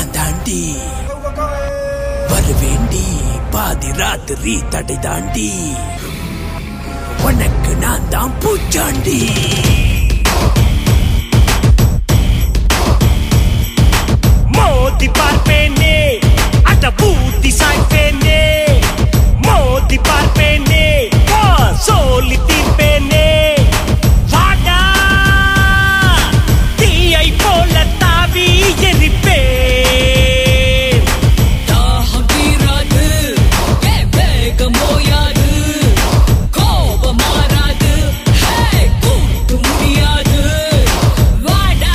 நான் தாண்டி வருவேண்டி பாதி ராத்திரி தடை தாண்டி உனக்கு நான் தான் பூச்சாண்டி மோதி பார்ப்பேனே அட பூத்தி சாய்ப்பேனே மோதி பார்ப்பேனே வா சொல்லி தீர்ப்பேனே வாடா தீயை போல தாவி எரிப்பேன் தாகம் தீராது ஏ வேகம் ஓயாது கோபம் மாறாது ஹே கூட்டு முடியாது வாடா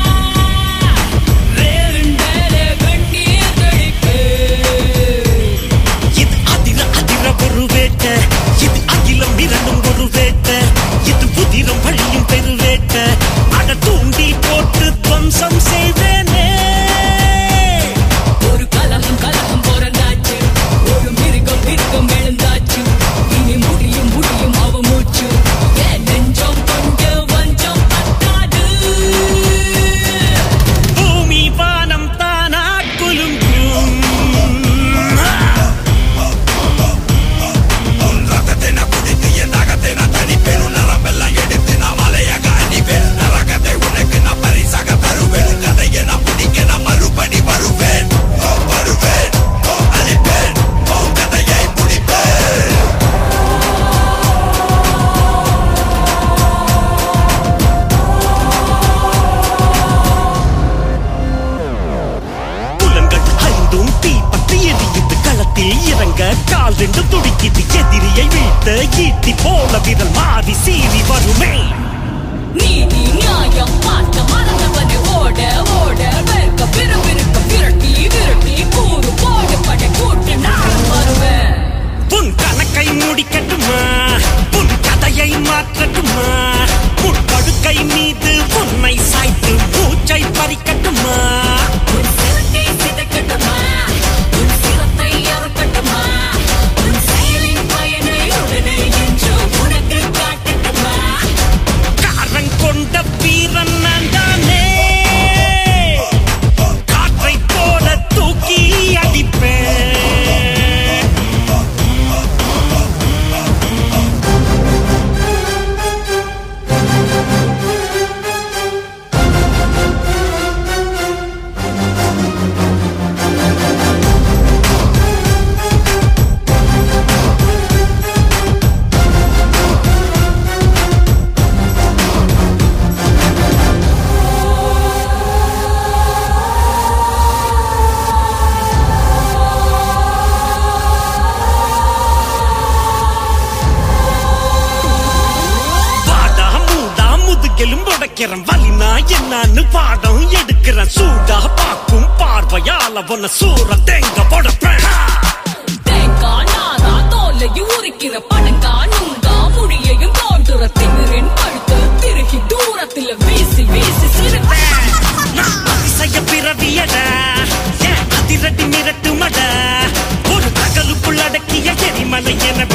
வேண்டலே கண்ணீர் தெளிப்பேன் இது அதிர அதிர ஒரு வேட்ட இது அகிலம் இரண்டும் ஒரு வேட்ட இது புதிரம் வழியும் பெருவேட்ட அட தூண்டி போட்டு துவம்சம் செய்வேனே ஒரு கலகம் கலகம் பிறந்தாச்சு ஒரு மிருகம் மிருகம் எழுந்தாச்சு இனி முடியும் முடியும் அவ மூச்சு என் நெஞ்சம் கொண்டு வஞ்சம் பத்தாது பூமி வானம் தானா குலுங்கும் புலன்கள் ஐந்தும் தீப்பற்றி எரியுது களத்தில் இறங்க கால் ரெண்டு துடிக்குது எதிரியை வீழ்த்த ஈட்டி போல விரல் மாறி சீறி வருமே நீதி நியாயம் பார்க்க மறந்தவனை ஓட ஓட வெறுக்க விறுவிறுக்க விரட்டி விரட்டி கூறு போடு படை கூட்டு நான் வருவேன் உன் கணக்கை முடிக்கட்டுமா உன் கதையை மாற்றட்டுமா உன் படுக்கை மீது உன்னை சாய்த்து மூச்சை பறிக்கட்டுமா உன் சிரத்தை சிதைக்கட்டுமா உன் சிரத்தை அறுக்கட்டுமா உன் செயலின் பயனை உடனே என்று உனக்கு காட்டட்டுமா காரன் கொண்ட வீரன் நான் தானே காற்றை போல தூக்கி அடிப்பேன் வாடா மூடா முதுகெலும் உடைக்கிறேன் வலினா என்னன்னு பாடம் எடுக்கிறேன் சூடா பாக்கும் பார்வையால உன்னை சூற தேங்க உடைப்பேன் தேங்காய் நாரா தோலையும் உரிக்கிற பணங்கா நுங்கா முடியையும் தோன்றுற திமிரின் பழுத்து திருகி தூரத்துல வீசி வீசி சிரிப்பேன் நான் அதிசய பிறவியடா ஏன் அதிரடி மிரட்டுமடா ஒரு தகலுக்குள் அடக்கிய எரிமலை என